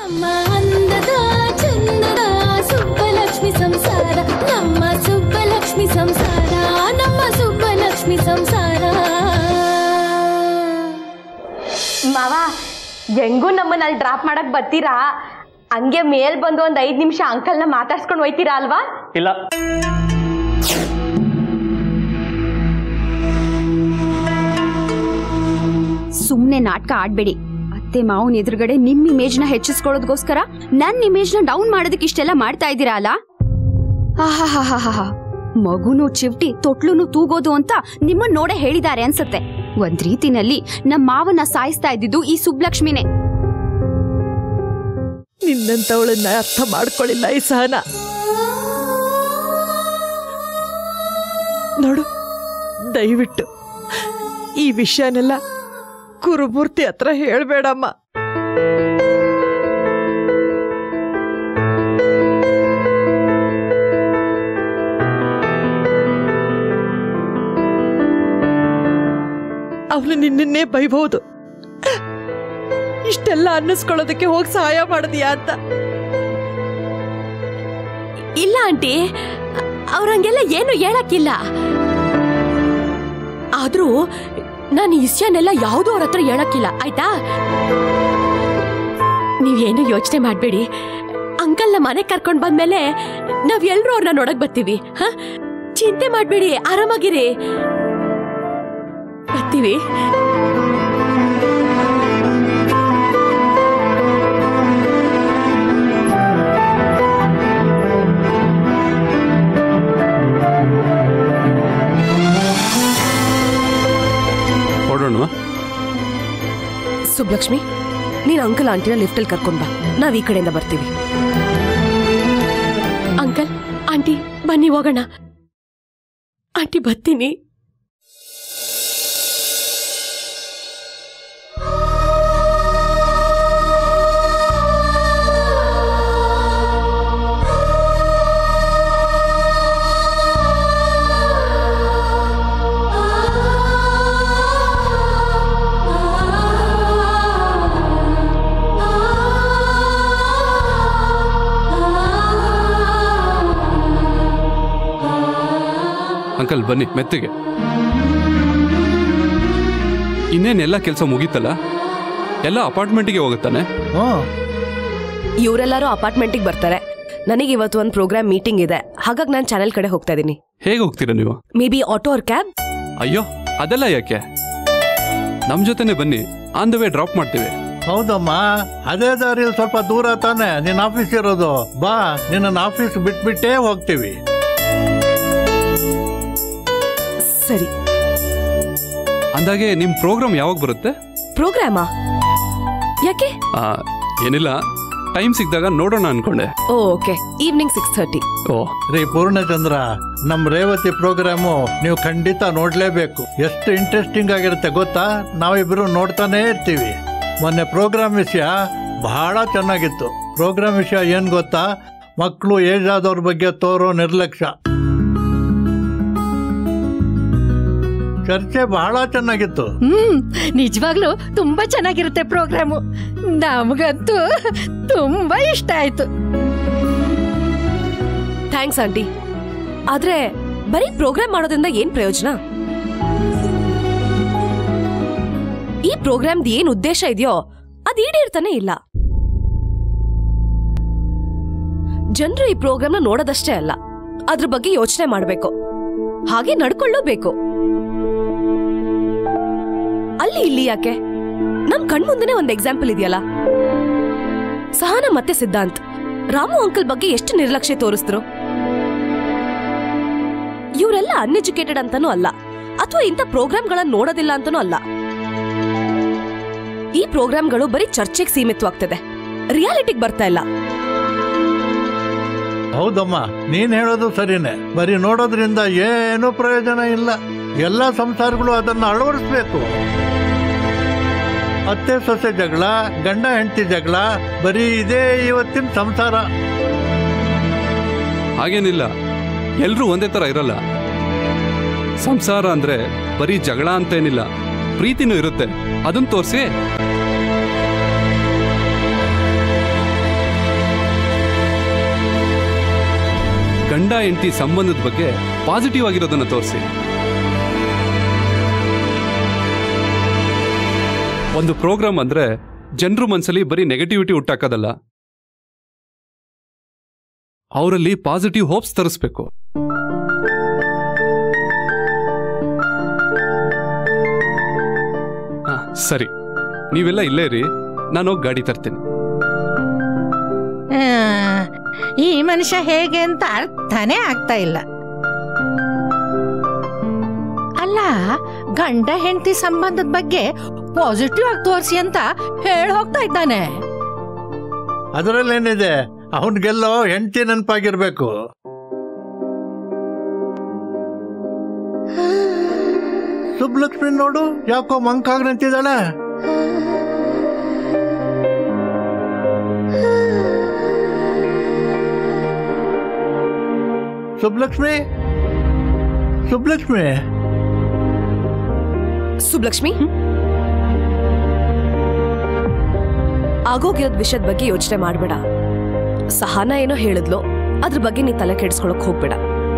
ನಮ್ಮ ಅಂದದ ಚಂದದ ಸುಬ್ಬಲಕ್ಷ್ಮಿ ಸಂಸಾರ ನಮ್ಮ ಸುಬ್ಬಲಕ್ಷ್ಮಿ ಸಂಸಾರ ನಮ್ಮ ಸುಬ್ಬಲಕ್ಷ್ಮಿ ಸಂಸಾರ ಮಾವ ಹೆಂಗೂ ನಮ್ಮನ್ನ ಅಲ್ಲಿ ಡ್ರಾಪ್ ಮಾಡಕ್ ಬರ್ತೀರಾ ಹಂಗೆ ಮೇಲ್ ಬಂದು ಒಂದ್ ಐದ್ ನಿಮಿಷ ಅಂಕಲ್ನ ಮಾತಾಡ್ಸ್ಕೊಂಡು ಹೋಯ್ತೀರಾ ಅಲ್ವಾ ಇಲ್ಲ ಸುಮ್ನೆ ನಾಟಕ ಆಡ್ಬೇಡಿ ಅತ್ತೆ ಮಾವನ್ ಎದುರುಗಡೆ ನಿಮ್ ಇಮೇಜ್ನ ಹೆಚ್ಚಿಸ್ಕೊಳ್ಳೋದಕ್ಕೋಸ್ಕರ ನನ್ ಇಮೇಜ್ನ ಡೌನ್ ಮಾಡೋದಕ್ಕೆ ಇಷ್ಟೆಲ್ಲ ಮಾಡ್ತಾ ಇದ್ದೀರಾ ಅಲ್ಲ ಆಹಾಹಾಹಾಹಾ. ಮಗುನು ಚಿವ್ಟಿ ತೊಟ್ಲುನು ತೂಗೋದು ಅಂತ ನಿಮ್ಮನ್ ನೋಡೇ ಹೇಳಿದ್ದಾರೆ ಅನ್ಸತ್ತೆ ಒಂದ್ ರೀತಿನಲ್ಲಿ ನಮ್ ಮಾವನ ಸಾಯಿಸ್ತಾ ಇದ್ದಿದ್ದು ಈ ಸುಬ್ಲಕ್ಷ್ಮಿನೇ ನಿನ್ನಂತವಳನ್ನ ಅರ್ಥ ಮಾಡ್ಕೊಳ್ಳಿಲ್ಲ ಈ ಸಹನ ನೋಡು ದಯವಿಟ್ಟು ಈ ವಿಷಯನೆಲ್ಲ ಕುರುಮೂರ್ತಿ ಹತ್ರ ಹೇಳ್ಬೇಡಮ್ಮ ಅವನು ನಿನ್ನನ್ನೇ ಬೈಬಹುದು ಇಷ್ಟೆಲ್ಲ ಅನ್ನಿಸ್ಕೊಳ್ಳೋದಕ್ಕೆ ಹೋಗಿ ಸಹಾಯ ಮಾಡಿದ್ಯಾ ಅಂತ ಇಲ್ಲ ಆಂಟಿ ಅವ್ರಂಗೆಲ್ಲ ಏನು ಹೇಳಕ್ಕಿಲ್ಲ ಆದ್ರೂ ನಾನು ಈ ವಿಷಯನೆಲ್ಲ ಯಾವುದೂ ಅವ್ರ ಹತ್ರ ಹೇಳಕ್ಕಿಲ್ಲ ಆಯ್ತಾ ನೀವೇನು ಯೋಚನೆ ಮಾಡಬೇಡಿ ಅಂಕಲ್ನ ಮನೆಗೆ ಕರ್ಕೊಂಡು ಬಂದ್ಮೇಲೆ ನಾವ್ ಎಲ್ರೂ ಅವ್ರನ್ನ ನೋಡಕ್ ಬರ್ತೀವಿ ಹ ಚಿಂತೆ ಮಾಡಬೇಡಿ ಆರಾಮಾಗಿರಿ ಬರ್ತೀವಿ ಹೊರಡೋಣ ಸುಬ್ಲಕ್ಷ್ಮಿ ನೀನ್ ಅಂಕಲ್ ಆಂಟಿನ ಲಿಫ್ಟಲ್ಲಿ ಕರ್ಕೊಂಡ್ ಬಾ ನಾವ್ ಈ ಕಡೆಯಿಂದ ಬರ್ತೀವಿ ಅಂಕಲ್ ಆಂಟಿ ಬನ್ನಿ ಹೋಗೋಣ ಆಂಟಿ ಬರ್ತೀನಿ ಅಂಕಲ್ ಬನ್ನಿ ಮೆತ್ತಗೆ ಇನ್ನೇನೆಲ್ಲ ಕೆಲಸ ಮುಗೀತಲ್ಲ ಎಲ್ಲ ಅಪಾರ್ಟ್ಮೆಂಟಿಗೆ ಹೋಗುತ್ತಾನೆ ಇವರೆಲ್ಲರೂ ಅಪಾರ್ಟ್ಮೆಂಟಿಗೆ ಬರ್ತಾರೆ ನನಗೆ ಇವತ್ತು ಒಂದು ಪ್ರೋಗ್ರಾಮ್ ಮೀಟಿಂಗ್ ಇದೆ ಹಾಗಾಗಿ ನಾನು ಚಾನೆಲ್ ಕಡೆ ಹೋಗ್ತಾ ಇದ್ದೀನಿ ಹೇಗೆ ಹೋಗ್ತೀರಾ ನೀವು maybe auto or cab ಅಯ್ಯೋ ಅದೆಲ್ಲ ಯಾಕೆ ನಮ್ಮ ಜೊತೆನೆ ಬನ್ನಿ ಆನ್ ದ ವೇ ಡ್ರಾಪ್ ಮಾಡ್ತೀವಿ ಹೌದಮ್ಮ ಅದೇ ದಾರಿಯಲ್ಲಿ ಸ್ವಲ್ಪ ದೂರ ತಾನೆ ನಿನ್ನ ಆಫೀಸ್ ಇರೋದು ಬಾ ನಿನ್ನ ಆಫೀಸ್ ಬಿಟ್ಬಿಟ್ಟೇ ಹೋಗ್ತೀವಿ ಸರಿ ಅಂದಾಗೆ ನಿಮ್ಮ ಪ್ರೋಗ್ರಾಮ್ ಯಾವಾಗ ಬರುತ್ತೆ ಪ್ರೋಗ್ರಾಮಾ ಯಾಕೆ ಆ, ಏನಿಲ್ಲ ಟೈಮ್ ಸಿಕ್ಕಿದಾಗ ನೋಡೋಣ ಅನ್ಕೊಂಡೆ ಓ ಓಕೆ ಈವ್ನಿಂಗ್ ಸಿಕ್ಸ್ ಥರ್ಟಿ ಓ ರೀ ಪೂರ್ಣಚಂದ್ರ ನಮ್ ರೇವತಿ ಪ್ರೋಗ್ರಾಮು ನೀವು ಖಂಡಿತ ನೋಡ್ಲೇಬೇಕು ಎಷ್ಟು ಇಂಟ್ರೆಸ್ಟಿಂಗ್ ಆಗಿರುತ್ತೆ ಗೊತ್ತಾ ನಾವಿಬ್ರು ನೋಡ್ತಾನೆ ಇರ್ತೀವಿ ಮೊನ್ನೆ ಪ್ರೋಗ್ರಾಮ್ ವಿಷಯ ಬಹಳ ಚೆನ್ನಾಗಿತ್ತು ಪ್ರೋಗ್ರಾಮ್ ವಿಷಯ ಏನ್ ಗೊತ್ತಾ ಮಕ್ಕಳು ಏಜ್ ಆದವ್ರ ಬಗ್ಗೆ ತೋರೋ ನಿರ್ಲಕ್ಷ್ಯ ಚರ್ಚೆ ಬಹಳ ಚೆನ್ನಾಗಿತ್ತು ಹ್ಮ್ ನಿಜವಾಗ್ಲೂ ತುಂಬಾ ಚೆನ್ನಾಗಿರುತ್ತೆ ಪ್ರೋಗ್ರಾಮು ನಮಗಂತೂ ತುಂಬಾ ಇಷ್ಟ ಆಯ್ತು ಥ್ಯಾಂಕ್ಸ್ ಆಂಟಿ ಆದ್ರೆ ಬರೀ ಪ್ರೋಗ್ರಾಮ್ ಮಾಡೋದ್ರಿಂದ ಏನ್ ಪ್ರಯೋಜನ ಈ ಪ್ರೋಗ್ರಾಮ್ದು ಏನ್ ಉದ್ದೇಶ ಇದೆಯೋ ಅದ್ ಈಡೇರ್ತಾನೆ ಇಲ್ಲ ಜನರು ಈ ಪ್ರೋಗ್ರಾಮ್ನ ನೋಡೋದಷ್ಟೇ ಅಲ್ಲ ಅದ್ರ ಬಗ್ಗೆ ಯೋಚನೆ ಮಾಡ್ಬೇಕು ಹಾಗೆ ನಡ್ಕೊಳ್ಳಬೇಕು ಅಲ್ಲಿ ಇಲ್ಲಿ ಯಾಕೆ ನಮ್ ಕಣ್ಮುಂದೆನೆ ಒಂದ್ ಎಕ್ಸಾಂಪಲ್ ಇದೆಯಲ್ಲ ಸಹನ ಮತ್ತೆ ಸಿದ್ಧಾಂತ್ ರಾಮು ಅಂಕಲ್ ಬಗ್ಗೆ ಎಷ್ಟು ನಿರ್ಲಕ್ಷ್ಯ ತೋರಿಸಿದ್ರು ಇವರೆಲ್ಲ ಅನ್ಎಜುಕೇಟೆಡ್ ಅಂತಾನೂ ಅಲ್ಲ ಅಥವಾ ಇಂಥ ಪ್ರೋಗ್ರಾಮ್ಗಳನ್ನ ನೋಡೋದಿಲ್ಲ ಅಂತಾನೂ ಅಲ್ಲ ಈ ಪ್ರೋಗ್ರಾಮ್ಗಳು ಬರೀ ಚರ್ಚೆಗೆ ಸೀಮಿತವಾಗ್ತದೆ ರಿಯಾಲಿಟಿಗೆ ಬರ್ತಾ ಇಲ್ಲ ಹೌದಮ್ಮ ನೀನ್ ಹೇಳೋದು ಸರಿನೇ ಬರೀ ನೋಡೋದ್ರಿಂದ ಏನೂ ಪ್ರಯೋಜನ ಇಲ್ಲ ಎಲ್ಲ ಸಂಸಾರಗಳು ಅದನ್ನು ಅಳವಡಿಸ್ಬೇಕು ಅತ್ತೆ ಸೊಸೆ ಜಗಳ ಗಂಡ ಹೆಂಡತಿ ಜಗಳ ಬರೀ ಇದೇ ಇವತ್ತಿನ ಸಂಸಾರ ಹಾಗೇನಿಲ್ಲ ಎಲ್ರೂ ಒಂದೇ ಥರ ಇರಲ್ಲ ಸಂಸಾರ ಅಂದ್ರೆ ಬರೀ ಜಗಳ ಅಂತೇನಿಲ್ಲ ಪ್ರೀತಿನೂ ಇರುತ್ತೆ ಅದನ್ನ ತೋರಿಸಿ ಹೆಂಡತಿ ಸಂಬಂಧದ ಬಗ್ಗೆ ಪಾಸಿಟಿವ್ ಆಗಿರೋದನ್ನ ತೋರಿಸಿ ಒಂದು ಪ್ರೋಗ್ರಾಮ್ ಅಂದ್ರೆ ಜನರು ಮನಸ್ಸಲ್ಲಿ ಬರೀ ನೆಗೆಟಿವಿಟಿ ಹುಟ್ಟಾಕೋದಲ್ಲ ಅವರಲ್ಲಿ ಪಾಸಿಟಿವ್ ಹೋಪ್ಸ್ ತರಿಸ್ಬೇಕು ಆ, ಸರಿ ನೀವೆಲ್ಲ ಇಲ್ಲೇ ರೀ ನಾನು ಹೋಗಿ ಗಾಡಿ ತರ್ತೀನಿ ಆ, ಈ ಮನುಷ್ಯ ಹೇಗೆ ಅಂತ ಅರ್ಥನೇ ಆಗ್ತಾ ಇಲ್ಲ ಅಲ್ಲ ಗಂಡ ಹೆಂಡತಿ ಸಂಬಂಧದ ಬಗ್ಗೆ ಪಾಸಿಟಿವ್ ಆಗಿ ತೋರಿಸಿ ಅಂತ ಹೇಳಿ ಹೋಗ್ತಾ ಇದ್ದಾನೆ ಅದರಲ್ಲೇನಿದೆ ಅವನ್ಗೆಲ್ಲೋ ಹೆಂಡತಿ ನೆನಪಾಗಿರ್ಬೇಕು ಸುಬ್ಲಕ್ಷ್ಮಿ ನೋಡು ಯಾಕೋ ಮಂಕಾಗ್ ನಿಂತಿದ್ದಾಳೆ ಸುಬ್ಲಕ್ಷ್ಮಿ ಸುಬ್ಲಕ್ಷ್ಮಿ ಸುಬ್ಲಕ್ಷ್ಮಿ ಆಗೋಗಿರೋದ್ ವಿಷಯದ ಬಗ್ಗೆ ಯೋಚನೆ ಮಾಡ್ಬೇಡ ಸಹನ ಏನೋ ಹೇಳಿದ್ಲು ಅದ್ರ ಬಗ್ಗೆ ನೀ ತಲೆ ಕೆಡಿಸ್ಕೊಳಕ್ ಹೋಗ್ಬೇಡ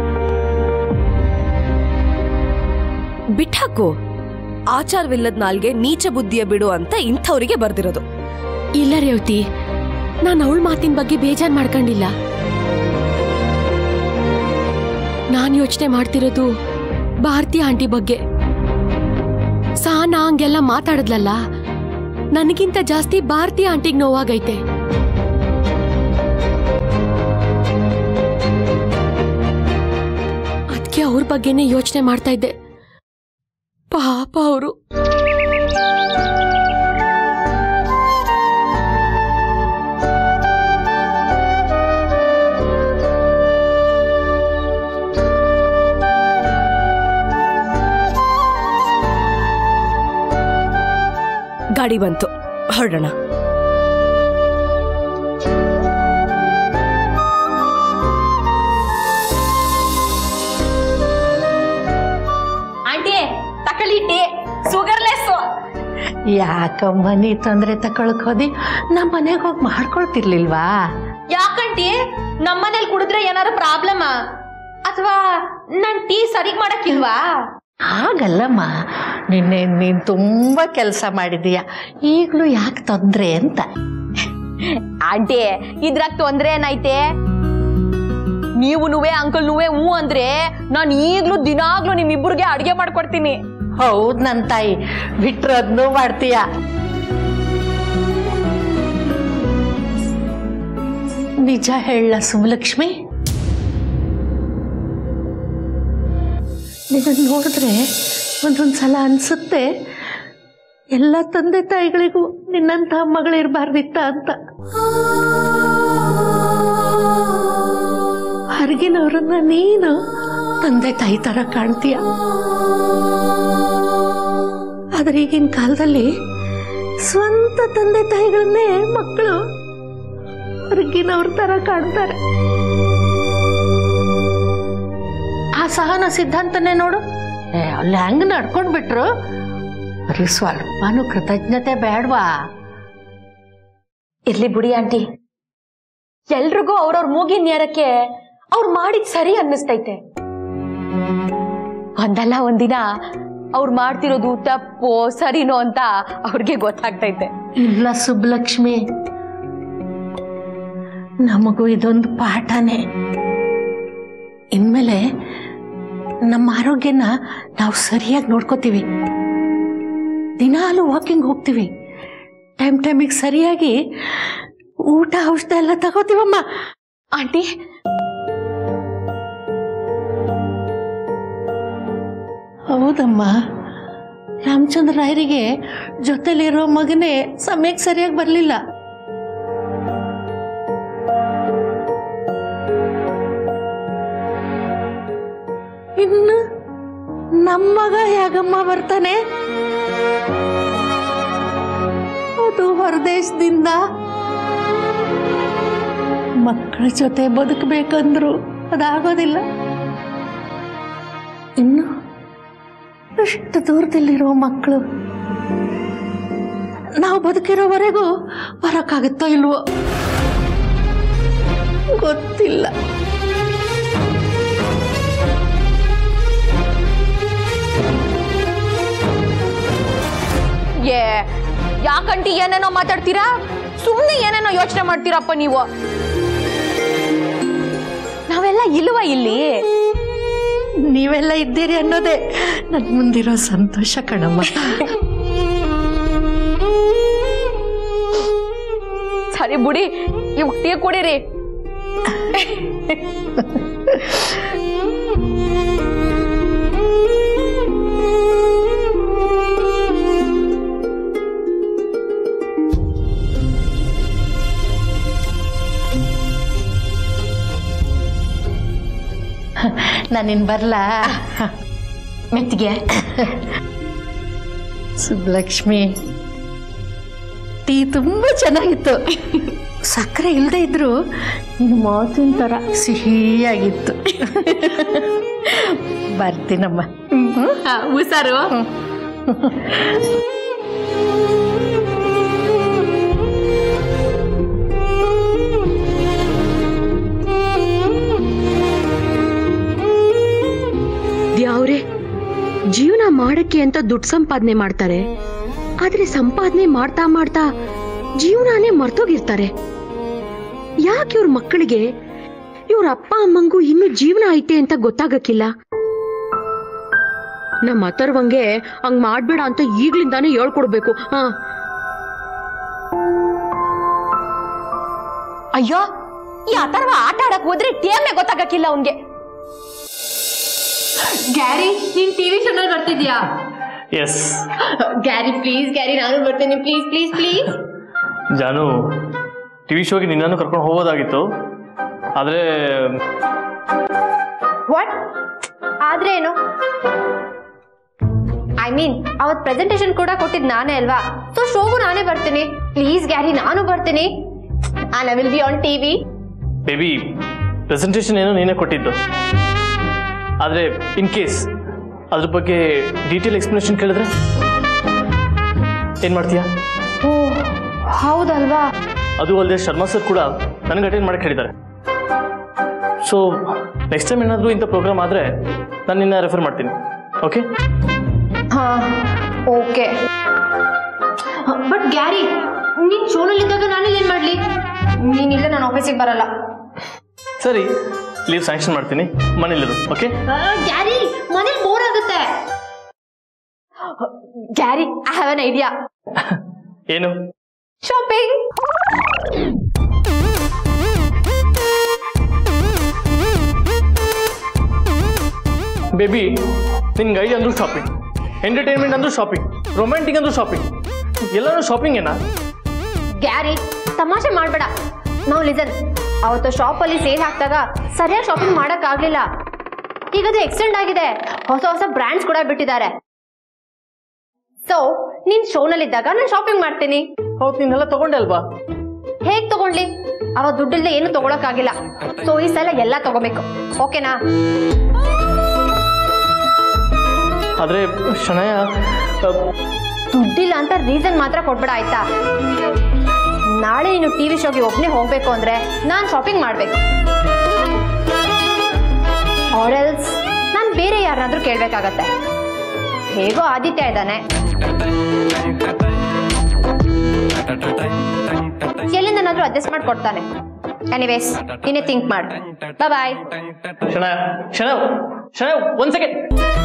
ಬಿಟ್ಟಾಕು ಆಚಾರವಿಲ್ಲದ ನಾಲ್ಗೆ ನೀಚ ಬುದ್ಧಿಯ ಬಿಡು ಅಂತ ಇಂಥವ್ರಿಗೆ ಬರ್ದಿರೋದು ಇಲ್ಲ ರೇವತಿ ನಾನು ಅವಳ ಮಾತಿನ ಬಗ್ಗೆ ಬೇಜಾರ್ ಮಾಡ್ಕೊಂಡಿಲ್ಲ ನಾನ್ ಯೋಚನೆ ಮಾಡ್ತಿರೋದು ಭಾರತಿ ಆಂಟಿ ಬಗ್ಗೆ ಸಹನಾ ಹಂಗೆಲ್ಲ ಮಾತಾಡದ್ಲಲ್ಲ ನನಗಿಂತ ಜಾಸ್ತಿ ಭಾರತಿ ಆಂಟಿಗ್ ನೋವಾಗೈತೆ ಅದಕ್ಕೆ ಅವ್ರ ಬಗ್ಗೆನೇ ಯೋಚನೆ ಮಾಡ್ತಾ ಇದ್ದೆ ಪಾಪ ಅವರು ಗಾಡಿ ಬಂತು ಹೊರಡೋಣ ಆಂಟಿ ತಕಳಿ ಟೀ ಸುಗರ್ಲೆಸ್ ಯಾಕಮ್ಮ ನೀ ತೊಂದ್ರೆ ತಕೊಳಕ್ ಹೋದಿ ನಮ್ಮ ಮನೆಗೆ ಹೋಗಿ ಮಾಡ್ಕೊಳ್ತಿರ್ಲಿಲ್ವಾ ಯಾಕಂಟಿ ನಮ್ಮನೇಲಿ ಕುಡಿದ್ರೆ ಏನಾರ ಪ್ರಾಬ್ಲಮ್ ಅಥವಾ ನನ್ ಟೀ ಸರಿಗ್ ಮಾಡಕ್ಕಿಲ್ವಾ ಹಾಗಲ್ಲಮ್ಮ ನಿನ್ನೆ ನೀನ್ ತುಂಬಾ ಕೆಲಸ ಮಾಡಿದೀಯ ಈಗಲೂ ಯಾಕೆ ತೊಂದ್ರೆ ಅಂತ ಆಂಟಿ ಇದ್ರಾಗ ತೊಂದ್ರೆ ಏನೈತೆ ನೀವು ನುವೆ ಅಂಕಲ್ ನುವೆ ಹ್ಞೂ ಅಂದ್ರೆ ನಾನು ಈಗ್ಲೂ ದಿನಾಗ್ಲೂ ನಿಮ್ಮಿಬ್ಬರಿಗೆ ಅಡ್ಗೆ ಮಾಡ್ಕೊಡ್ತೀನಿ ಹೌದ್ ನನ್ ತಾಯಿ ಬಿಟ್ರದ್ನು ಮಾಡ್ತೀಯ ನಿಜ ಹೇಳ ಸುಮಲಕ್ಷ್ಮಿ ನಿನ್ನ ನೋಡಿದ್ರೆ ಒಂದೊಂದ್ಸಲ ಅನ್ಸುತ್ತೆ ಎಲ್ಲ ತಂದೆ ತಾಯಿಗಳಿಗೂ ನಿನ್ನಂಥ ಮಗಳಿರ್ಬಾರ್ದಿತ್ತ ಅಂತ ಹೊರಗಿನವ್ರನ್ನ ನೀನು ತಂದೆ ತಾಯಿ ತರ ಕಾಣ್ತೀಯ ಆದ್ರೆ ಈಗಿನ ಕಾಲದಲ್ಲಿ ಸ್ವಂತ ತಂದೆ ತಾಯಿಗಳನ್ನೇ ಮಕ್ಕಳು ಹೊರಗಿನವ್ರ ತರ ಕಾಣ್ತಾರೆ ಆ ಸಹನ ಸಿದ್ಧಾಂತನೇ ನೋಡು ಏ, ಅಲ್ಲಿ ಹೆಂಗ್ ನಡ್ಕೊಂಡ್ ಬಿಟ್ರು ಬರೀ ಸ್ವಲ್ಪನೂ ಕೃತಜ್ಞತೆ ಬೇಡ್ವಾ ಇರ್ಲಿ ಬಿಡಿ ಆಂಟಿ ಎಲ್ರಿಗೂ ಅವ್ರವ್ರ ಮೂಗಿನ ನೇರಕ್ಕೆ ಅವ್ರು ಮಾಡಿದ್ ಸರಿ ಅನ್ನಿಸ್ತೈತೆ ಒಂದಲ್ಲ ಒಂದಿನ ಅವ್ರು ಮಾಡ್ತಿರೋದು ತಪ್ಪೋ ಸರಿನೋ ಅಂತ ಅವ್ರಿಗೆ ಗೊತ್ತಾಗ್ತೈತೆ ಇಲ್ಲ ಸುಬ್ಬಲಕ್ಷ್ಮಿ ನಮಗೂ ಇದೊಂದು ಪಾಠನೇ ಇನ್ಮೇಲೆ ನಮ್ಮ ಆರೋಗ್ಯನ ನಾವು ಸರಿಯಾಗಿ ನೋಡ್ಕೋತೀವಿ ದಿನಾಲು ವಾಕಿಂಗ್ ಹೋಗ್ತೀವಿ ಟೈಮ್ ಟೈಮಿಗೆ ಸರಿಯಾಗಿ ಊಟ ಔಷಧ ಎಲ್ಲ ತಗೋತೀವಮ್ಮ ಆಂಟಿ ಹೌದಮ್ಮ ರಾಮಚಂದ್ರ ರಾಯರಿಗೆ ಜೊತೆಲಿರೋ ಮಗನೇ ಸಮಯಕ್ಕೆ ಸರಿಯಾಗಿ ಬರಲಿಲ್ಲ ಇನ್ನು ನಮ್ಮ ಮಗ ಹೇಗಮ್ಮ ಬರ್ತಾನೆ ಅದು ಹೊರದೇಶದಿಂದ ಮಕ್ಕಳ ಜೊತೆ ಬದುಕಬೇಕಂದ್ರು ಅದಾಗೋದಿಲ್ಲ ಇನ್ನು ಎಷ್ಟು ದೂರದಲ್ಲಿರೋ ಮಕ್ಕಳು ನಾವು ಬದುಕಿರೋವರೆಗೂ ಬರೋಕ್ಕಾಗುತ್ತೋ ಇಲ್ವೋ ಗೊತ್ತಿಲ್ಲ ಏ ಯಾಕಂಟಿ ಏನೇನೋ ಮಾತಾಡ್ತೀರಾ ಸುಮ್ಮನೆ ಏನೇನೋ ಯೋಚನೆ ಮಾಡ್ತೀರಪ್ಪ ನೀವು ನಾವೆಲ್ಲ ಇಲ್ವಾ ಇಲ್ಲಿ ನೀವೆಲ್ಲ ಇದ್ದೀರಿ ಅನ್ನೋದೇ ನನ್ ಮುಂದಿರೋ ಸಂತೋಷ ಕಣಮ್ಮ ಸರಿ ಬುಡಿ ಇವ್ ಟೀ ಕುಡೀರಿ ನಾನಿನ್ ಬರ್ಲಾ ಮೆತ್ತಿಗೆ ಸುಬ್ಲಕ್ಷ್ಮಿ ಟೀ ತುಂಬಾ ಚೆನ್ನಾಗಿತ್ತು ಸಕ್ಕರೆ ಇಲ್ಲದೆ ಇದ್ರು ನಿನ್ನ ಮಾತಿನ ಥರ ಸಿಹಿಯಾಗಿತ್ತು ಬರ್ತೀನಮ್ಮ ಹುಷಾರು ದ್ಯಾವ್ರೆ ಜೀವನ ಮಾಡಕ್ಕೆ ಅಂತ ದುಡ್ಡು ಸಂಪಾದನೆ ಮಾಡ್ತಾರೆ ಆದ್ರೆ ಸಂಪಾದನೆ ಮಾಡ್ತಾ ಮಾಡ್ತಾ ಜೀವನಾನೇ ಮರ್ತೋಗಿರ್ತಾರೆ ಯಾಕೆ ಇವ್ರ ಮಕ್ಕಳಿಗೆ ಇವ್ರ ಅಪ್ಪ ಅಮ್ಮಂಗೂ ಇನ್ನೂ ಜೀವನ ಐತೆ ಅಂತ ಗೊತ್ತಾಗಕ್ಕಿಲ್ಲ ನಮ್ಮ ಅಥರ್ವಂಗೆ ಹಂಗ್ ಮಾಡ್ಬೇಡ ಅಂತ ಈಗ್ಲಿಂದಾನೇ ಹೇಳ್ಕೊಡ್ಬೇಕು ಹಾ ಅಯ್ಯೋ ಈ ಅಥರ್ವ ಆಟ ಆಡಕ್ ಹೋದ್ರೆ ಟೇಮ್ನೆ ಗೊತ್ತಾಗಕ್ಕಿಲ್ಲ ಅವನ್ಗೆ ಗ್ಯಾರಿ ನೀನ್ ಟಿವಿ ಚಾನಲ್ ಬರ್ತಿದ್ಯಾ ಎಸ್ ಗ್ಯಾರಿ ಪ್ಲೀಸ್ ಗ್ಯಾರಿ ನಾನು ಬರ್ತೀನಿ ಪ್ಲೀಸ್ ಪ್ಲೀಸ್ ಪ್ಲೀಸ್ ಜಾನು ಟಿ ವಿ ಶೋಗೆ ನಿನ್ನನ್ನು ಕರ್ಕೊಂಡು ಹೋಗೋದಾಗಿತ್ತು ಆದರೆ ವಾಟ್ ಆದ್ರೆ ಏನು ಐ ಮೀನ್ ಅವತ್ ಪ್ರೆಸೆಂಟೇಶನ್ ಕೂಡ ಕೊಟ್ಟಿದ್ ನಾನೇ ಅಲ್ವಾ ಸೊ ಶೋಗೂ ನಾನೇ ಬರ್ತೀನಿ ಪ್ಲೀಸ್ ಗ್ಯಾರಿ ನಾನು ಬರ್ತೀನಿ on I will be on TV baby presentation ಏನೋ ನೀನೇ ಕೊಟ್ಟಿದ್ದು ಆದರೆ ಇನ್ ಕೇಸ್ ಅದ್ರ ಬಗ್ಗೆ ಡೀಟೇಲ್ ಎಕ್ಸ್ಪ್ಲನೇಷನ್ ಕೇಳಿದ್ರೆ ಏನು ಮಾಡ್ತೀಯಾ ಓ ಹೌದಲ್ವಾ ಅದು ಅಲ್ಲದೆ ಶರ್ಮಾ ಸರ್ ಕೂಡ ನನಗೆ ಅಟೆಂಡ್ ಮಾಡಕ್ಕೆ ಹೇಳಿದ್ದಾರೆ ಸೊ ನೆಕ್ಸ್ಟ್ ಟೈಮ್ ಏನಾದರೂ ಇಂಥ ಪ್ರೋಗ್ರಾಮ್ ಆದರೆ ನಾನು ನಿನ್ನ ರೆಫರ್ ಮಾಡ್ತೀನಿ ಓಕೆ ಹಾ ಓಕೆ ಬಟ್ ಗ್ಯಾರಿ ನೀನ್ ಶೋನಲ್ಲಿದ್ದಾಗ ನಾನು ಏನ್ ಮಾಡ್ಲಿ ನೀನಿಲ್ಲ ನಾನು ಆಫೀಸಿಗೆ ಬರಲ್ಲ ಸರಿ ಲೀವ್ ಸ್ಯಾಂಕ್ಷನ್ ಮಾಡ್ತೀನಿ ಮನೇಲಿರು ಓಕೆ ಗ್ಯಾರಿ ಮನೇಲಿ ಬೋರ್ ಆಗುತ್ತೆ Gary I have an idea ಏನು ಶಾಪಿಂಗ್ ಬೇಬಿ ನಿನ್ಗೆ ಐಡಿಯಾ ಅಂದ್ರೂ ಶಾಪಿಂಗ್ ಎಂಟರ್ಟೈನ್ಮೆಂಟ್ ಅಂದ್ರೂ ಶಾಪಿಂಗ್ ರೊಮ್ಯಾಂಟಿಕ್ ಅಂದ್ರೂ ಶಾಪಿಂಗ್ ಎಲ್ಲರೂ ಶಾಪಿಂಗ್ ಏನಾ ಗ್ಯಾರಿ ತಮಾಷೆ ಮಾಡ್ಬೇಡ ನಾವು ಲಿಸನ್ ಅವತ್ತು ಶಾಪಲ್ಲಿ ಸೇಲ್ ಹಾಕಿದಾಗ ಸರಿಯಾಗಿ ಶಾಪಿಂಗ್ ಮಾಡಕ್ ಆಗ್ಲಿಲ್ಲ ಈಗ ಅದು ಎಕ್ಸ್ಟೆಂಡ್ ಆಗಿದೆ ಹೊಸ ಹೊಸ ಬ್ರ್ಯಾಂಡ್ಸ್ ಕೂಡ ಬಿಟ್ಟಿದ್ದಾರೆ ಸೊ ನೀನ್ ಶೋನಲ್ಲಿದ್ದಾಗ ನಾನು ಶಾಪಿಂಗ್ ಮಾಡ್ತೀನಿ ಹೌದು ನೀನೆಲ್ಲ ತಗೊಂಡೆ ಅಲ್ವಾ ಹೇಗ್ ತಗೊಂಡ್ಲಿ ಅವ ದುಡ್ಡಿಲ್ದೆ ಏನು ತಗೊಳಕ್ಕಾಗಿಲ್ಲ ಸೊ ಈ ಸಲ ಎಲ್ಲ ತಗೋಬೇಕು ಓಕೆನಾ ಆದರೆ ಶನಯ ದುಡ್ಡಿಲ್ಲ ಅಂತ ರೀಸನ್ ಮಾತ್ರ ಕೊಡ್ಬೇಡ ಆಯ್ತಾ ನಾಳೆ ನೀನು ಟಿವಿ ಶೋಗೆ ಒಬ್ಬನೇ ಹೋಗ್ಬೇಕು ಅಂದ್ರೆ ನಾನು ಶಾಪಿಂಗ್ ಮಾಡ್ಬೇಕು ಆರೆಲ್ಸ್ ನಾನು ಬೇರೆ ಯಾರನ್ನಾದ್ರೂ ಕೇಳ್ಬೇಕಾಗತ್ತೆ ಹೇಗೋ ಆದಿತ್ಯ ಇದ್ದಾನೆ ಎಲ್ಲಿಂದನಾದ್ರೂ ಅಡ್ಜಸ್ಟ್ ಮಾಡಿ ಕೊಡ್ತಾನೆ ಎನಿವೇಸ್ ನೀನೇ ಥಿಂಕ್ ಮಾಡು ಬಾಯ್ ಶನಯ ಶನಯ ಶನಯ ಒಂದ್ ಸೆಕೆಂಡ್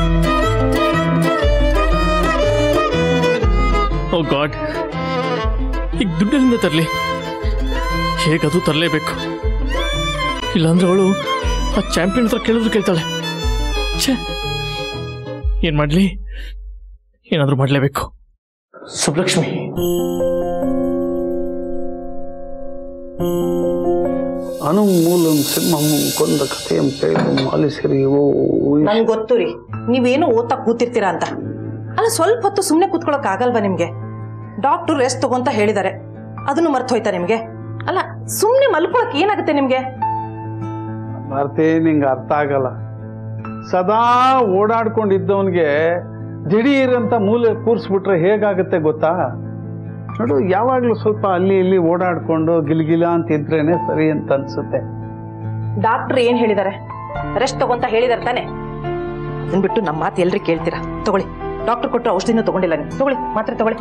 ಓ ಗಾಡ್ ಈಗ ದುಡ್ಡಿನಿಂದ ತರಲಿ ಹೇಗದು ತರಲೇಬೇಕು ಇಲ್ಲಾಂದ್ರೆ ಅವಳು ಆ ಚಾಂಪಿಯನ್ ಹತ್ರ ಕೇಳಿದ್ರು ಕೇಳ್ತಾಳೆ ಛೇ ಏನ್ ಮಾಡ್ಲಿ ಏನಾದ್ರೂ ಮಾಡ್ಲೇಬೇಕು ಸುಬ್ಲಕ್ಷ್ಮಿ ಅನುಮೂಲಂ ಸಿಂಹಂ ಕೊಂದ ಕಥೆಯಂ ಕೇಳು ಆಲಿಸಿರಿ ಓ ನಂಗೆ ಗೊತ್ತು ರೀ ನೀವೇನು ಓದ್ತಾ ಕೂತಿರ್ತೀರಾ ಅಂತ ಅಲ್ಲ ಸ್ವಲ್ಪ ಹೊತ್ತು ಸುಮ್ಮನೆ ಕೂತ್ಕೊಳಕ್ ಆಗಲ್ವಾ ನಿಮ್ಗೆ ಡಾಕ್ಟರ್ ರೆಸ್ಟ್ ತಗೊಂತ ಹೇಳಿದ್ದಾರೆ ಅದನ್ನು ಮರ್ತು ಹೋಯ್ತಾ ನಿಮ್ಗೆ ಅಲ್ಲ ಸುಮ್ಮನೆ ಮಲ್ಕೊಳಕ್ ಏನಾಗುತ್ತೆ ನಿಮ್ಗೆ ಭಾರತಿ ನಿಂಗೆ ಅರ್ಥ ಆಗಲ್ಲ ಸದಾ ಓಡಾಡ್ಕೊಂಡಿದ್ದವನ್ಗೆ ದಿಢೀರಂತ ಮೂಲೆ ಕೂರಿಸ್ಬಿಟ್ರೆ ಹೇಗಾಗುತ್ತೆ ಗೊತ್ತಾ ನೋಡು ಯಾವಾಗ್ಲೂ ಸ್ವಲ್ಪ ಅಲ್ಲಿ ಇಲ್ಲಿ ಓಡಾಡ್ಕೊಂಡು ಗಿಲ್ಗಿಲ ಅಂತ ಇದ್ರೇನೆ ಸರಿ ಅಂತ ಅನ್ಸುತ್ತೆ ಡಾಕ್ಟರ್ ಏನ್ ಹೇಳಿದ್ದಾರೆ ರೆಸ್ಟ್ ತಗೊಂತ ಹೇಳಿದಾರೆ ತಾನೆ ಅದನ್ ಬಿಟ್ಟು ನಮ್ಮ ಮಾತು ಎಲ್ರಿ ಕೇಳ್ತೀರಾ ತಗೊಳ್ಳಿ ಡಾಕ್ಟರ್ ಕೊಟ್ಟರೆ ಔಷಧಿನೂ ತಗೊಂಡಿಲ್ಲ ನೀವು ತಗೊಳ್ಳಿ ಮಾತ್ರೆ ತಗೊಳ್ಳಿ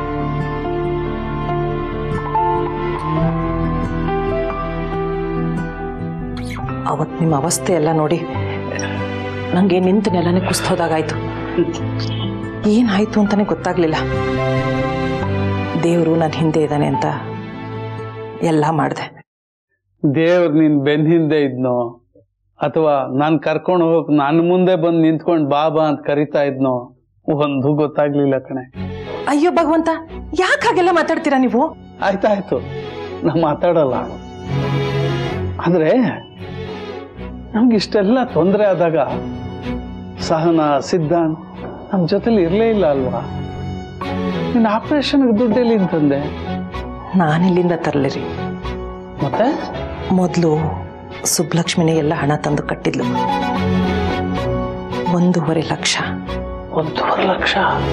ಅವತ್ತು ನಿಮ್ಮ ಅವಸ್ಥೆ ಎಲ್ಲ ನೋಡಿ ನನಗೆ ನಿಂತು ನೆಲನೇ ಕುಸ್ತೋದಾಗಾಯ್ತು ಏನಾಯ್ತು ಅಂತಾನೆ ಗೊತ್ತಾಗ್ಲಿಲ್ಲ ದೇವರು ನನ್ನ ಹಿಂದೆ ಇದ್ದಾನೆ ಅಂತ ಎಲ್ಲ ಮಾಡಿದೆ ದೇವ್ರು ನಿನ್ ಬೆನ್ ಹಿಂದೆ ಇದ್ನೋ ಅಥವಾ ನಾನ್ ಕರ್ಕೊಂಡು ಹೋಗಕ್ ನನ್ನ ಮುಂದೆ ಬಂದು ನಿಂತ್ಕೊಂಡು ಬಾಬಾ ಅಂತ ಕರಿತಾ ಇದ್ನೋ ಒಂದು ಗೊತ್ತಾಗ್ಲಿಲ್ಲ ಕಣೆ ಅಯ್ಯೋ ಭಗವಂತ ಯಾಕೆ ಹಾಗೆಲ್ಲ ಮಾತಾಡ್ತೀರಾ ನೀವು ಆಯ್ತಾಯ್ತು ನಾ ಮಾತಾಡಲ್ಲ ಆದ್ರೆ ನಮ್ಗೆ ಇಷ್ಟೆಲ್ಲ ತೊಂದರೆ ಆದಾಗ ಸಹನ ಸಿದ್ಧಾಂತ್ ನಮ್ ಜೊತೆಲಿ ಇರ್ಲೇ ಇಲ್ಲ ಅಲ್ವಾ ನಿನ್ನ ಆಪರೇಷನ್ಗೆ ದುಡ್ಡೆಲ್ಲಿ ಅಂತಂದೆ ನಾನಿಲ್ಲಿಂದ ತರಲಿರಿ ಮತ್ತೆ ಮೊದಲು ಸುಬ್ಲಕ್ಷ್ಮಿನೇ ಎಲ್ಲ ಹಣ ತಂದು ಕಟ್ಟಿದ್ಲು ಒಂದೂವರೆ ಲಕ್ಷ ಒಂದೂವರೆ ಲಕ್ಷ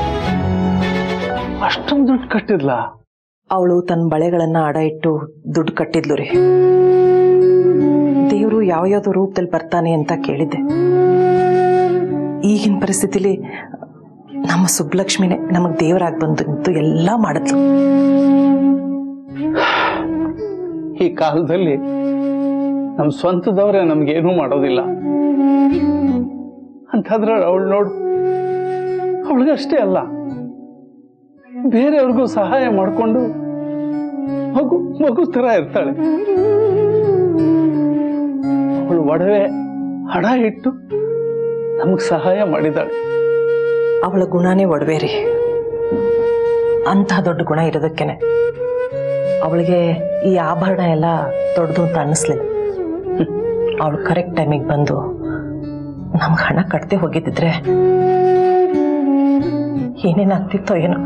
ಅಷ್ಟೊಂದು ದುಡ್ಡು ಕಟ್ಟಿದ್ಲ ಅವಳು ತನ್ನ ಬಳೆಗಳನ್ನ ಅಡ ಇಟ್ಟು ದುಡ್ಡು ಕಟ್ಟಿದ್ಲು ರೀ ದೇವರು ಯಾವ ಯಾವ್ದೋ ರೂಪದಲ್ಲಿ ಬರ್ತಾನೆ ಅಂತ ಕೇಳಿದ್ದೆ ಈಗಿನ ಪರಿಸ್ಥಿತಿಲಿ ನಮ್ಮ ಸುಬ್ಲಕ್ಷ್ಮಿನೇ ನಮಗ್ ದೇವರಾಗಿ ಬಂದು ನಿಂತು ಎಲ್ಲ ಮಾಡಿದ್ಲು ಈ ಕಾಲದಲ್ಲಿ ನಮ್ ಸ್ವಂತದವ್ರೆ ನಮ್ಗೇನೂ ಮಾಡೋದಿಲ್ಲ ಅಂತಂದ್ರೆ ಅವಳು ನೋಡು ಅವಳಿಗಷ್ಟೇ ಅಲ್ಲ ಬೇರೆಯವ್ರಿಗೂ ಸಹಾಯ ಮಾಡಿಕೊಂಡು ಮಗು ಮಗು ತರ ಇರ್ತಾಳೆ ಅವಳು ಒಡವೆ ಹಣ ಇಟ್ಟು ನಮಗ್ ಸಹಾಯ ಮಾಡಿದಾಳೆ ಅವಳ ಗುಣನೇ ಒಡವೆ ರೀ ಅಂಥ ದೊಡ್ಡ ಗುಣ ಇರೋದಕ್ಕೇನೆ ಅವಳಿಗೆ ಈ ಆಭರಣ ಎಲ್ಲ ದೊಡ್ಡದು ಅಂತ ಅನ್ನಿಸ್ಲಿಲ್ಲ ಅವಳು ಕರೆಕ್ಟ್ ಟೈಮಿಗೆ ಬಂದು ನಮ್ಗೆ ಹಣ ಕಟ್ತೆ ಹೋಗಿದ್ದಿದ್ರೆ ಏನೇನಾಗ್ತಿತ್ತೋ ಏನೋ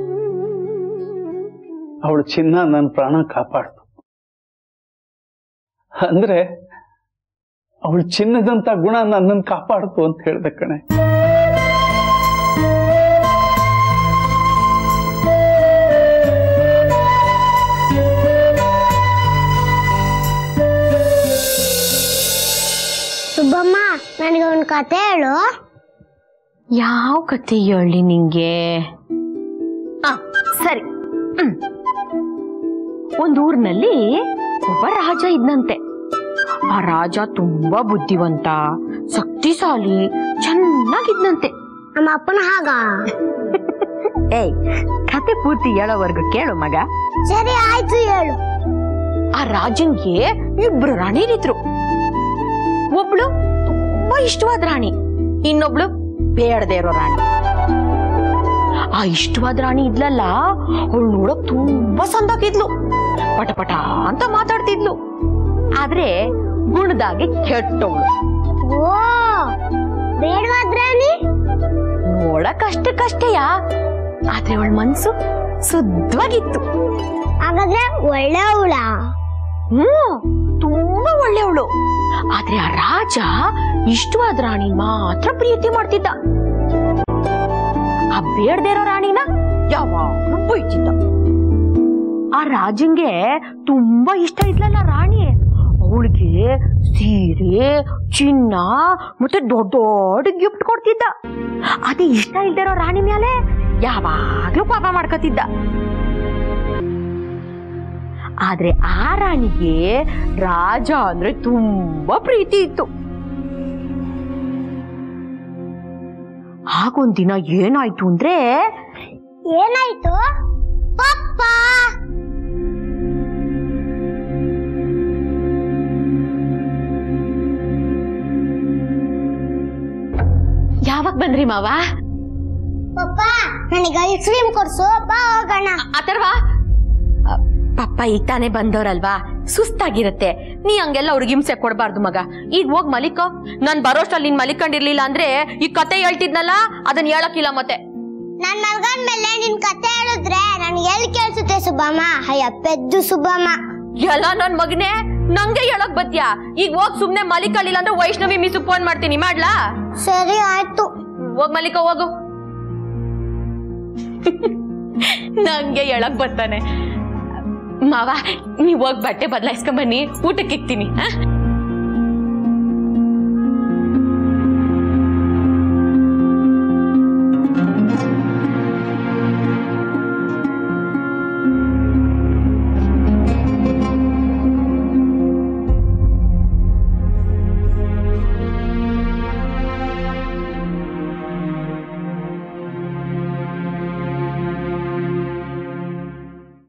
ಅವಳು ಚಿನ್ನ ನನ್ನ ಪ್ರಾಣ ಕಾಪಾಡ್ತು ಅಂದ್ರೆ ಅವಳು ಚಿನ್ನದಂತ ಗುಣ ನನ್ನನ್ನು ಕಾಪಾಡ್ತು ಅಂತ ಹೇಳ್ದೆ ಕಣೆ ಸುಬ್ಬಮ್ಮ ನನಗೆ ಒಂದು ಕತೆ ಹೇಳು ಯಾವ ಕತೆ ಹೇಳಿ ನಿಂಗೆ ಆ ಸರಿ ಹ್ಮ್. ಒಂದ್ ಊರ್ನಲ್ಲಿ ಒಬ್ಬ ರಾಜ ಇದ್ನಂತೆ ಆ ರಾಜ ತುಂಬಾ ಬುದ್ಧಿವಂತ ಶಕ್ತಿಶಾಲಿ ಚೆನ್ನಾಗಿದ್ನಂತೆ ನಮ್ಮ ಅಪ್ಪನ ಹಾಗ ಏಯ್ ಕತೆ ಪೂರ್ತಿ ಹೇಳೋವರೆಗೂ ಕೇಳು ಮಗ ಸರಿ ಆಯ್ತು ಹೇಳು ಆ ರಾಜನ್ಗೆ ಇಬ್ರು ರಾಣಿರಿದ್ರು ಒಬ್ಳು ತುಂಬಾ ಇಷ್ಟವಾದ ರಾಣಿ ಇನ್ನೊಬ್ಳು ಬೇಡದೇ ಇರೋ ರಾಣಿ ಆ ಇಷ್ಟವಾದ ರಾಣಿ ಇದ್ಲಲ್ಲ ಅವಳು ನೋಡಕ್ ತುಂಬಾ ಸಂದಾಗಿದ್ಲು ಪಟ ಪಟ ಅಂತ ಮಾತಾಡ್ತಿದ್ಲು ಆದ್ರೆ ಗುಣದಾಗೆ ಕೆಟ್ಟವಳು ಓ ಬೇಡವಾದ್ರಾನಿ ನೋಡಕ್ ಅಷ್ಟಕ್ಕಷ್ಟೇಯ ಆದ್ರೆ ಅವಳ ಮನ್ಸು ಶುದ್ಧವಾಗಿತ್ತು ಹಾಗಾದ್ರೆ ಒಳ್ಳೆ ಅವಳ ಹ್ಮ್ ತುಂಬಾ ಒಳ್ಳೆಯವಳು ಆದ್ರೆ ಆ ರಾಜ ಇಷ್ಟವಾದ ರಾಣಿ ಮಾತ್ರ ಪ್ರೀತಿ ಮಾಡ್ತಿದ್ದ ಆ ಬೇಡದೇ ಇರೋ ರಾಣಿನ ಯಾವಾಗ್ಲೂ ಬೈತಿದ್ದ ಆ ರಾಜಂಗೆ ತುಂಬಾ ಇಷ್ಟ ಇದ್ಲಲ್ಲ ರಾಣಿ ಅವಳಿಗೆ ಸೀರೆ ಚಿನ್ನ ಮತ್ತೆ ದೊಡ್ಡ ದೊಡ್ಡ ಗಿಫ್ಟ್ ಕೊಡ್ತಿದ್ದ ಅದೇ ಇಷ್ಟ ಇಲ್ದಿರೋ ರಾಣಿ ಮೇಲೆ ಯಾವಾಗ್ಲೂ ಪಾಪ ಮಾಡ್ಕೊತಿದ್ದ ಆದ್ರೆ ಆ ರಾಣಿಗೆ ರಾಜ ಅಂದ್ರೆ ತುಂಬಾ ಪ್ರೀತಿ ಇತ್ತು ಆಗೊಂದಿನ ಏನಾಯ್ತು ಅಂದ್ರೆ ಏನಾಯ್ತು ಪಪ್ಪ ಯಾವಾಗ ಬಂದ್ರಿ ಮಾವ ಪಪ್ಪ ನನಗೆ ಐಸ್ ಕ್ರೀಮ್ ಕೊಡ್ಸು ಬಾ ಹೋಗೋಣ ಅಥರ್ವ ಪಪ್ಪ ಈಗ ತಾನೇ ಬಂದವ್ರಲ್ವಾ ಸುಸ್ತಾಗಿರತ್ತೆ ನೀ ಹಂಗೆಲ್ಲ ಅವ್ರಿಗೆ ಹಿಂಸೆ ಕೊಡಬಾರ್ದು ಮಗ ಈಗ ಹೋಗ್ ಮಲಿಕೋ ನಾನ್ ಬರೋಷ್ಟಲ್ಲಿ ನೀನ್ ಮಲಿಕೊಂಡಿರ್ಲಿಲ್ಲ ಅಂದ್ರೆ ಈ ಕತೆ ಹೇಳ್ತಿದ್ನಲ್ಲ ಅದನ್ನ ಹೇಳಕ್ಕಿಲ್ಲ ಮತ್ತೆ ನನ್ ಮಲ್ಗನ್ ಮೇಲೆ ನಿನ್ ಕತೆ ಹೇಳಿದ್ರೆ ನನಗೆ ಎಲ್ಲಿ ಕೇಳಿಸುತ್ತೆ ಸುಬ್ಬಮ್ಮ ಅಯ್ಯ ಪೆದ್ದು ಸುಬ್ಬಮ್ಮ ಎಲ್ಲ ನನ್ ಮಗನೇ ನಂಗೆ ಹೇಳಕ್ ಬತ್ಯಾ ಈಗ ಹೋಗ್ ಸುಮ್ನೆ ಮಲಿಕಲಿಲ್ಲ ಅಂದ್ರೆ ವೈಷ್ಣವಿ ಮಿಸ್ ಫೋನ್ ಮಾಡ್ತೀನಿ ಮಾಡ್ಲಾ ಸರಿ ಆಯ್ತು ಹೋಗ್ ಮಲಿಕ ಹೋಗು ನಂಗೆ ಹೇಳಕ್ ಬರ್ತಾನೆ ಮಾವ ನೀವ್ ಹೋಗ್ ಬಟ್ಟೆ ಬದಲಾಯಿಸ್ಕೊಂಡ್ ಬನ್ನಿ ಊಟಕ್ಕೆ ಇಕ್ತೀನಿ ಹಾ